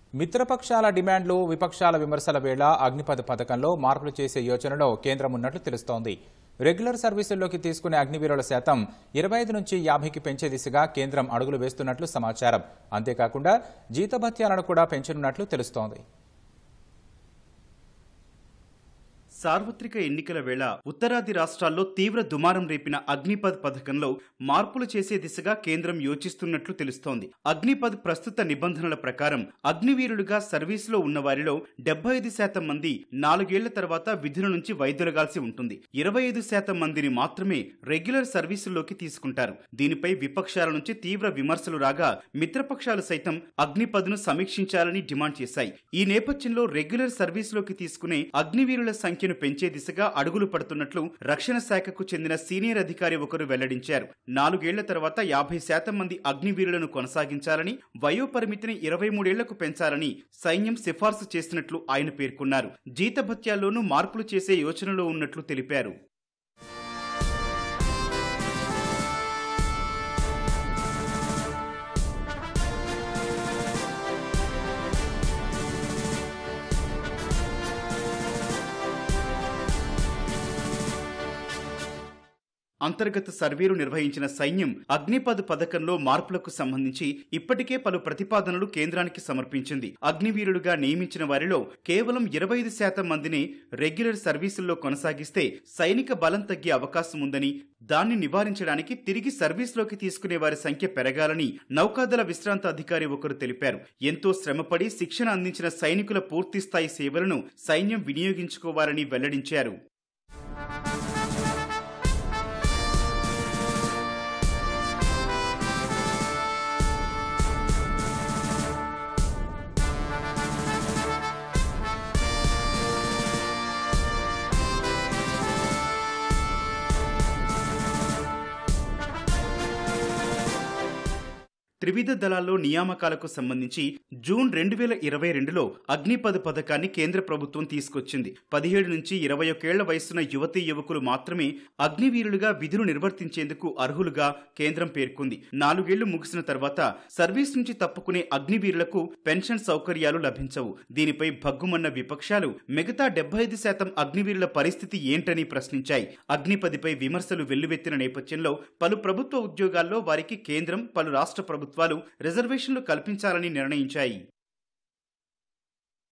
మిత్రపక్షాల డిమాండ్లు విపక్షాల విమర్శల వేళ అగ్నిపథ్ పథకంలో మార్పులు చేసే యోచనలో కేంద్రం ఉన్నట్లు తెలుస్తోంది రెగ్యులర్ సర్వీసుల్లోకి తీసుకునే అగ్నివీరుల శాతం ఇరవై ఐదు నుంచి యాభైకి పెంచే దిశగా కేంద్రం అడుగులు వేస్తున్నట్లు సమాచారం అంతేకాకుండా జీతభత్యాలను కూడా పెంచనున్నట్లు తెలుస్తోంది సార్వత్రిక ఎన్నికల వేళ ఉత్తరాది రాష్ట్రాల్లో తీవ్ర దుమారం రేపిన అగ్నిపథ్ పథకంలో మార్పులు చేసే దిశగా కేంద్రం యోచిస్తున్నట్లు తెలుస్తోంది అగ్నిపథ్ ప్రస్తుత నిబంధనల ప్రకారం అగ్నివీరులుగా సర్వీసులో ఉన్న వారిలో డెబ్బై ఐదు శాతం మంది నాలుగేళ్ల తర్వాత విధుల నుంచి వైదొలగాల్సి ఉంటుంది ఇరవై ఐదు శాతం మందిని మాత్రమే రెగ్యులర్ సర్వీసుల్లోకి తీసుకుంటారు దీనిపై విపక్షాల నుంచి తీవ్ర విమర్శలు రాగా మిత్రపక్షాలు సైతం అగ్నిపథ్ను సమీక్షించాలని డిమాండ్ చేశాయి ఈ నేపథ్యంలో రెగ్యులర్ సర్వీసులోకి తీసుకునే అగ్నివీరుల సంఖ్యను పెంచే దిశగా అడుగులు పడుతున్నట్లు రక్షణ శాఖకు చెందిన సీనియర్ అధికారి ఒకరు వెల్లడించారు నాలుగేళ్ల తర్వాత యాభై శాతం మంది అగ్నివీరులను కొనసాగించాలని వయోపరిమితిని ఇరవై మూడేళ్లకు పెంచాలని సైన్యం సిఫార్సు చేసినట్లు ఆయన పేర్కొన్నారు జీతభత్యాల్లోనూ మార్పులు చేసే యోచనలో ఉన్నట్లు తెలిపారు అంతర్గత సర్వేలు నిర్వహించిన సైన్యం అగ్నిపథ్ పథకంలో మార్పులకు సంబంధించి ఇప్పటికే పలు ప్రతిపాదనలు కేంద్రానికి సమర్పించింది అగ్నివీరులుగా నియమించిన వారిలో కేవలం ఇరవై ఐదు శాతం మందిని రెగ్యులర్ సర్వీసుల్లో కొనసాగిస్తే సైనిక బలం తగ్గే అవకాశం ఉందని దాన్ని నివారించడానికి తిరిగి సర్వీస్లోకి తీసుకునే వారి సంఖ్య పెరగాలని నౌకాదళ విశ్రాంత అధికారి ఒకరు తెలిపారు ఎంతో శ్రమపడి శిక్షణ అందించిన సైనికుల పూర్తిస్థాయి సేవలను సైన్యం వినియోగించుకోవాలని వెల్లడించారు త్రివిధ దళాల్లో నియామకాలకు సంబంధించి జూన్ రెండు వేల ఇరవై రెండులో అగ్నిపథ్ పథకాన్ని కేంద్ర ప్రభుత్వం తీసుకొచ్చింది పదిహేడు నుంచి ఇరవై ఒకేళ్ల వయసున్న యువతీ యువకులు మాత్రమే అగ్నివీరులుగా విధులు నిర్వర్తించేందుకు అర్హులుగా కేంద్రం పేర్కొంది నాలుగేళ్లు ముగిసిన తర్వాత సర్వీస్ నుంచి తప్పుకునే అగ్నివీరులకు పెన్షన్ సౌకర్యాలు లభించవు దీనిపై భగ్గుమన్న విపక్షాలు మిగతా డెబ్బై ఐదు శాతం అగ్నివీరుల పరిస్థితి ఏంటని ప్రశ్నించాయి అగ్నిపథిపై విమర్శలు వెల్లువెత్తిన నేపథ్యంలో పలు ప్రభుత్వ ఉద్యోగాల్లో వారికి కేంద్రం పలు రాష్ట్ర ప్రభుత్వాలు రిజర్వేషన్లు కల్పించాలని నిర్ణయించాయి